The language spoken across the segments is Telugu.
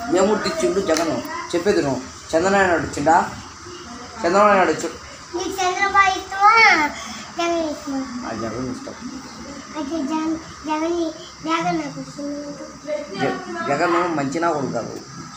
ఏ మూర్తి ఇచ్చిండు జగన్ చెప్పేది నువ్వు చంద్రనారాయణ నాయుడు ఇచ్చిండా చంద్రబాబు నాయుడు ఇచ్చు నీకు చంద్రబాబు ఇష్టమా జగన్ ఇష్టమా ఆ జగన్ ఇష్టం అయితే జగన్ జగన్ జగన్ నాకు ఇష్టం జ- జగన్ మంచినా కొడుకారు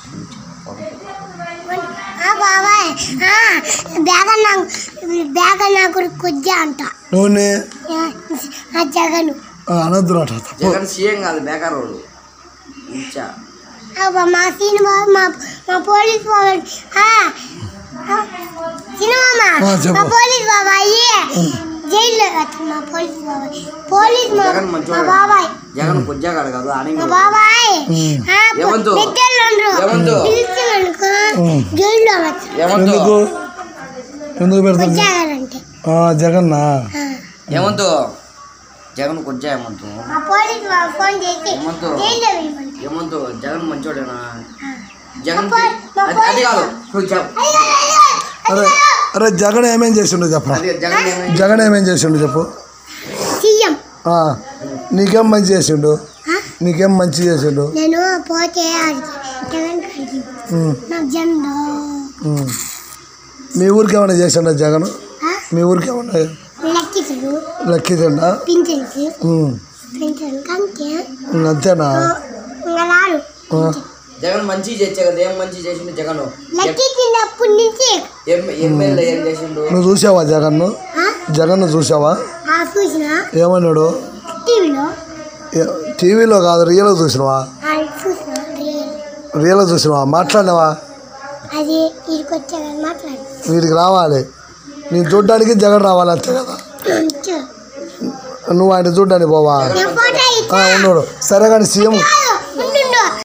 ఆ బాబాయ్ ఆ, జగన్ నాకు జగన్ నాకు కొద్దిగా అంట నువ్వు ఆ జగన్ అనద్దు అట తప్పు జగన్ సీఎం కాదు బేకార్ వాడు ఇచ్చా అబ్బా, మా సినిమా మా మా పోలీస్ బాబాయ్ ఆ, ఆ, సినిమా ఆ, చెప్పు. మా పోలీస్ బాబాయ్ జైల్లో వచ్చి మా పోలీస్ బాబాయ్ పోలీస్ మా జగన్ మా మంచోడు బాబాయ్ జగన్ కొద్దిగాడు కాదు అని మా బాబాయ్ ఉమ్. ఆ, ఏమందు? పెద్దోళ్ళు ఏమందు? పిలిచిననుకో ఉమ్. జైల్లో వచ్చి ఏమంతో ఎందుకు ఎందుకు పెడతారు వచ్చాగారంటే ఆ, జగన్నా ఏమంతో జగన్ కొద్దిగా ఏమంతో మా పోలీస్ బాబు ఫోన్ చేసి ఏమందు? జైల్లో వేయమంట ఏమంతో జగన్ మంచోడేనా ఆ. జగన్ మా పో- మా అది అది కాదు నువ్వు చెప్ అయ్యో, అయ్యో, అరే అరే జగన్ ఏమేం చేసిండు చెప్పరా అది జగన్ ఏమైంది జగన్ ఏమేం చేసిండు చెప్పు సీఎం ఆ, నీకేం మంచి చేసిండు ఆ? నీకేం మంచి చేసిండు నేను పోతే అది జగన్ కాడికి ఉమ్, నాకు జెండ ఉమ్. మీ ఊరికి ఏమైనా చేసిండా జగన్ మీ ఊరికి ఏమన్నా లెక్కించడు లెక్కించండా పింఛన్కి ఉమ్, పింఛన్ కంటే ఉమ్, అంతేనా ఇంకా రాడు ఆ, జగన్ మంచి చేసే కదా ఏం మంచి చేసిండు జగన్ లెక్కించినప్పటి నుంచి ఎం ఎమ్మెల్యే ఏం చేసిండు నువ్వు చూసావా జగన్ను ఆ? జగన్ను చూసావా ఆ చూసిన ఏమన్నాడు టీవీలో ఏ- టీవీలో కాదు రియల్లో చూసినవా ఆ చూసిన రియల్. రియల్లో చూసినవా మాట్లాడినవా అది ఇక్కడికి వచ్చాక మాట్లాడు వీడికి రావాలి నేను చూడ్డానికి జగన్ రావాలి అంతే కదా చూ. నువ్వు ఆయన చూడ్డానికి పోవా నేను ఫోటో ఆ, ఇచ్చా ఉన్నాడు సరే కానీ సీఎం